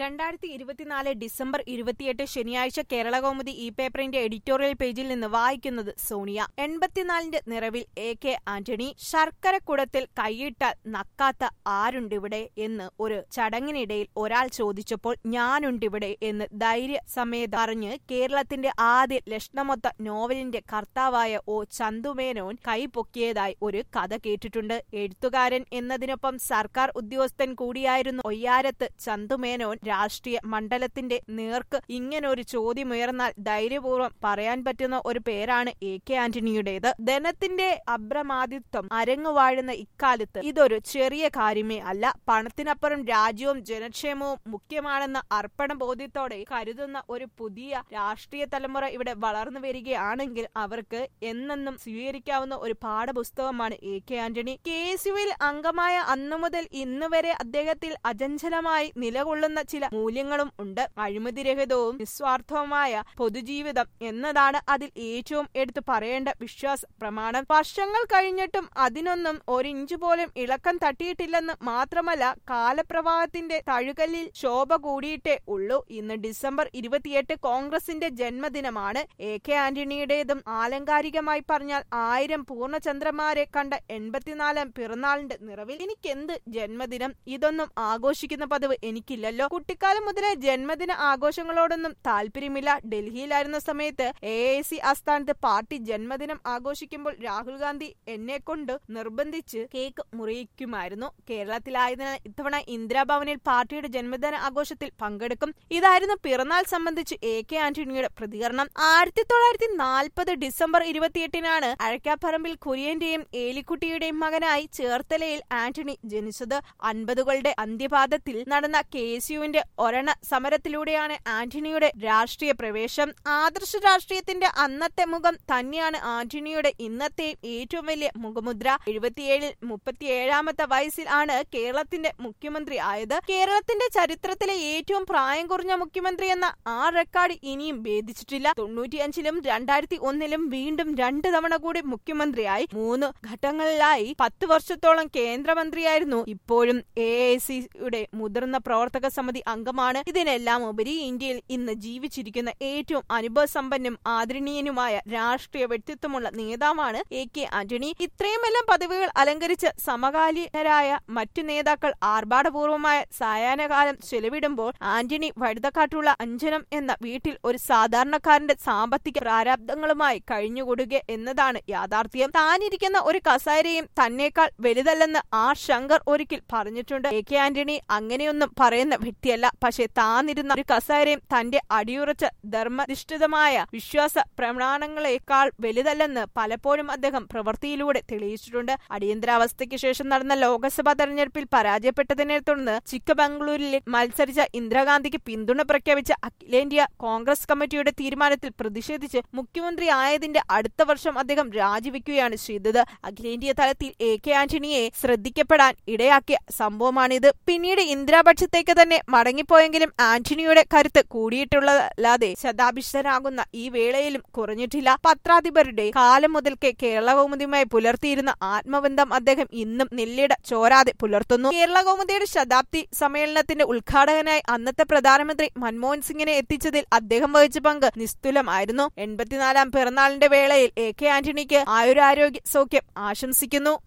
രണ്ടായിരത്തി ഇരുപത്തിനാല് ഡിസംബർ ഇരുപത്തിയെട്ട് ശനിയാഴ്ച കേരള കൗമുദി ഇ പേപ്പറിന്റെ എഡിറ്റോറിയൽ പേജിൽ നിന്ന് വായിക്കുന്നത് സോണിയ എൺപത്തിനാലിന്റെ നിറവിൽ എ കെ ആന്റണി ശർക്കരക്കുടത്തിൽ കൈയിട്ടാൽ നക്കാത്ത ആരുണ്ടിവിടെ എന്ന് ഒരു ചടങ്ങിനിടയിൽ ഒരാൾ ചോദിച്ചപ്പോൾ ഞാനുണ്ടിവിടെ എന്ന് ധൈര്യസമേത പറഞ്ഞ് കേരളത്തിന്റെ ആദ്യ ലക്ഷണമൊത്ത നോവലിന്റെ കർത്താവായ ഒ ചന്തുമേനോൻ കൈപൊക്കിയതായി ഒരു കഥ കേട്ടിട്ടുണ്ട് എഴുത്തുകാരൻ എന്നതിനൊപ്പം സർക്കാർ ഉദ്യോഗസ്ഥൻ കൂടിയായിരുന്നു ഒയ്യാരത്ത് ചന്തുമേനോൻ രാഷ്ട്രീയ മണ്ഡലത്തിന്റെ നേർക്ക് ഇങ്ങനൊരു ചോദ്യമുയർന്നാൽ ധൈര്യപൂർവ്വം പറയാൻ പറ്റുന്ന ഒരു പേരാണ് എ കെ ആന്റണിയുടേത് ധനത്തിന്റെ അബ്രമാദിത്വം അരങ്ങുവാഴുന്ന ഇക്കാലത്ത് ഇതൊരു ചെറിയ കാര്യമേ അല്ല പണത്തിനപ്പുറം രാജ്യവും ജനക്ഷേമവും മുഖ്യമാണെന്ന അർപ്പണ ബോധ്യത്തോടെ കരുതുന്ന ഒരു പുതിയ രാഷ്ട്രീയ തലമുറ ഇവിടെ വളർന്നു വരികയാണെങ്കിൽ അവർക്ക് എന്നെന്നും സ്വീകരിക്കാവുന്ന ഒരു പാഠപുസ്തകമാണ് A K Antony K S യുവിൽ അംഗമായ അന്നു മുതൽ ഇന്ന് വരെ അദ്ദേഹത്തിൽ അജഞ്ചലമായി നിലകൊള്ളുന്ന ചില മൂല്യങ്ങളും ഉണ്ട് അഴിമതിരഹിതവും നിസ്വാർത്ഥവുമായ പൊതുജീവിതം എന്നതാണ് അതിൽ ഏറ്റവും എടുത്തു പറയേണ്ട വിശ്വാസ പ്രമാണം വർഷങ്ങൾ കഴിഞ്ഞിട്ടും അതിനൊന്നും ഒരിഞ്ചു പോലും ഇളക്കം തട്ടിയിട്ടില്ലെന്ന് മാത്രമല്ല കാലപ്രവാഹത്തിന്റെ തഴുകലിൽ ശോഭ കൂടിയിട്ടേ ഉള്ളൂ ഇന്ന് ഡിസംബർ ഇരുപത്തിയെട്ട് കോൺഗ്രസിന്റെ ജന്മദിനമാണ് എ കെ ആന്റണിയുടേതും ആലങ്കാരികമായി പറഞ്ഞാൽ ആയിരം പൂർണ്ണചന്ദ്രന്മാരെ കണ്ട എൺപത്തിനാലാം പിറന്നാളിന്റെ നിറവിൽ എനിക്കെന്ത് ജന്മദിനം ഇതൊന്നും ആഘോഷിക്കുന്ന പതിവ് എനിക്കില്ലല്ലോ കുട്ടിക്കാലം മുതലേ ജന്മദിന ആഘോഷങ്ങളോടൊന്നും താല്പര്യമില്ല ഡൽഹിയിലായിരുന്ന സമയത്ത് എ ഐ സി ആസ്ഥാനത്ത് പാർട്ടി ജന്മദിനം ആഘോഷിക്കുമ്പോൾ രാഹുൽ ഗാന്ധി എന്നെ കൊണ്ട് നിർബന്ധിച്ച് കേക്ക് മുറിയിക്കുമായിരുന്നു കേരളത്തിലായതിനാൽ ഇത്തവണ ഇന്ദിരാഭവനിൽ പാർട്ടിയുടെ ജന്മദിന ആഘോഷത്തിൽ പങ്കെടുക്കും ഇതായിരുന്നു പിറന്നാൾ സംബന്ധിച്ച് എ കെ ആന്റണിയുടെ പ്രതികരണം ആയിരത്തി തൊള്ളായിരത്തി നാൽപ്പത് ഡിസംബർ ഇരുപത്തിയെട്ടിനാണ് അഴക്കാപ്പറമ്പിൽ കുര്യന്റെയും ഏലിക്കുട്ടിയുടെയും മകനായി ചേർത്തലയിൽ ആന്റണി ജനിച്ചത് അൻപതുകളുടെ അന്ത്യപാദത്തിൽ നടന്ന കെ എസ് യുവിന്റെ ഒരണ സമരത്തിലൂടെയാണ് ആന്റണിയുടെ രാഷ്ട്രീയ പ്രവേശം ആദർശ രാഷ്ട്രീയത്തിന്റെ അന്നത്തെ മുഖം തന്നെയാണ് ആന്റണിയുടെ ഇന്നത്തെയും ഏറ്റവും വലിയ മുഖമുദ്ര എഴുപത്തിയേഴിൽ മുപ്പത്തിയേഴാമത്തെ വയസ്സിൽ ആണ് കേരളത്തിന്റെ മുഖ്യമന്ത്രി ആയത് കേരളത്തിന്റെ ചരിത്രത്തിലെ ഏറ്റവും പ്രായം കുറഞ്ഞ മുഖ്യമന്ത്രി എന്ന ആ റെക്കോർഡ് ഇനിയും ഭേദിച്ചിട്ടില്ല തൊണ്ണൂറ്റിയഞ്ചിലും രണ്ടായിരത്തി ഒന്നിലും വീണ്ടും രണ്ട് തവണ കൂടി മുഖ്യമന്ത്രിയായി മൂന്ന് ഘട്ടങ്ങളിലായി പത്ത് വർഷത്തോളം കേന്ദ്രമന്ത്രിയായിരുന്നു ഇപ്പോഴും എ ഐ സിയുടെ മുതിർന്ന പ്രവർത്തക സമിതി അംഗമാണ് ഇതിനെല്ലാം ഉപരി ഇന്ത്യയിൽ ഇന്ന് ജീവിച്ചിരിക്കുന്ന ഏറ്റവും അനുഭവസമ്പന്നും ആദരണീയനുമായ രാഷ്ട്രീയ വ്യക്തിത്വമുള്ള നേതാവാണ് എ കെ ആന്റണി ഇത്രയുമെല്ലാം പദവികൾ അലങ്കരിച്ച് സമകാലീനരായ മറ്റു നേതാക്കൾ ആർഭാടപൂർവമായ സായാഹ്നകാലം ചെലവിടുമ്പോൾ ആന്റണി വഴുതക്കാട്ടുള്ള അഞ്ജനം എന്ന വീട്ടിൽ ഒരു സാധാരണക്കാരന്റെ സാമ്പത്തിക പ്രാരാബ്ദങ്ങളുമായി കഴിഞ്ഞുകൂടുക എന്നതാണ് യാഥാർത്ഥ്യം താനിരിക്കുന്ന ഒരു കസേരയും തന്നേക്കാൾ വലുതല്ലെന്ന് ആർ ശങ്കർ ഒരിക്കൽ പറഞ്ഞിട്ടുണ്ട് എ കെ ആന്റണി അങ്ങനെയൊന്നും പറയുന്ന വ്യക്തിയല്ല പക്ഷെ താനിരുന്ന ഒരു കസേരയും തന്റെ അടിയുറച്ച ധർമ്മധിഷ്ഠിതമായ വിശ്വാസ പ്രമാണങ്ങളെക്കാൾ വലുതല്ലെന്ന് പലപ്പോഴും അദ്ദേഹം പ്രവൃത്തിയിലൂടെ തെളിയിച്ചിട്ടുണ്ട് അടിയന്തരാവസ്ഥയ്ക്ക് ശേഷം നടന്ന ലോക്സഭാ തെരഞ്ഞെടുപ്പിൽ പരാജയപ്പെട്ടതിനെ തുടർന്ന് ചിക്കബംഗളൂരിൽ മത്സരിച്ച ഇന്ദിരാഗാന്ധിക്ക് പിന്തുണ പ്രഖ്യാപിച്ച അഖിലേന്ത്യാ കോൺഗ്രസ് കമ്മിറ്റിയുടെ തീരുമാനത്തിൽ പ്രതിഷേധിച്ച് മുഖ്യമന്ത്രി ആയതിന്റെ അടുത്ത വർഷം അദ്ദേഹം രാജിവെക്കുകയാണ് ചെയ്തത് അഖിലേന്ത്യാ തലത്തിൽ എ കെ ആന്റണിയെ ശ്രദ്ധിക്കപ്പെടാൻ ഇടയാക്കിയ സംഭവമാണിത് പിന്നീട് ഇന്ദിരാപക്ഷത്തേക്ക് തന്നെ മടങ്ങിപ്പോയെങ്കിലും ആന്റണിയുടെ കരുത്ത് കൂടിയിട്ടുള്ളതല്ലാതെ ശതാഭിഷ്ടരാകുന്ന ഈ വേളയിലും കുറഞ്ഞിട്ടില്ല പത്രാധിപരുടെ കാലം മുതൽക്കേ കേരള കൗമുദിയുമായി പുലർത്തിയിരുന്ന ആത്മബന്ധം അദ്ദേഹം ഇന്നും നെല്ലിട ചോരാതെ പുലർത്തുന്നു കേരള കൗമുദിയുടെ ശതാബ്ദി സമ്മേളനത്തിന്റെ ഉദ്ഘാടകനായി അന്നത്തെ പ്രധാനമന്ത്രി മൻമോഹൻ സിംഗിനെ എത്തിച്ചതിൽ അദ്ദേഹം വഹിച്ച പങ്ക് നിസ്തുലമായിരുന്നു എൺപത്തിനാലാം പിറന്നാളിന്റെ വേളയിൽ എ കെ ആന്റണിക്ക് ആയുരാരോഗ്യ സൗഖ്യം ആശംസിക്കുന്നു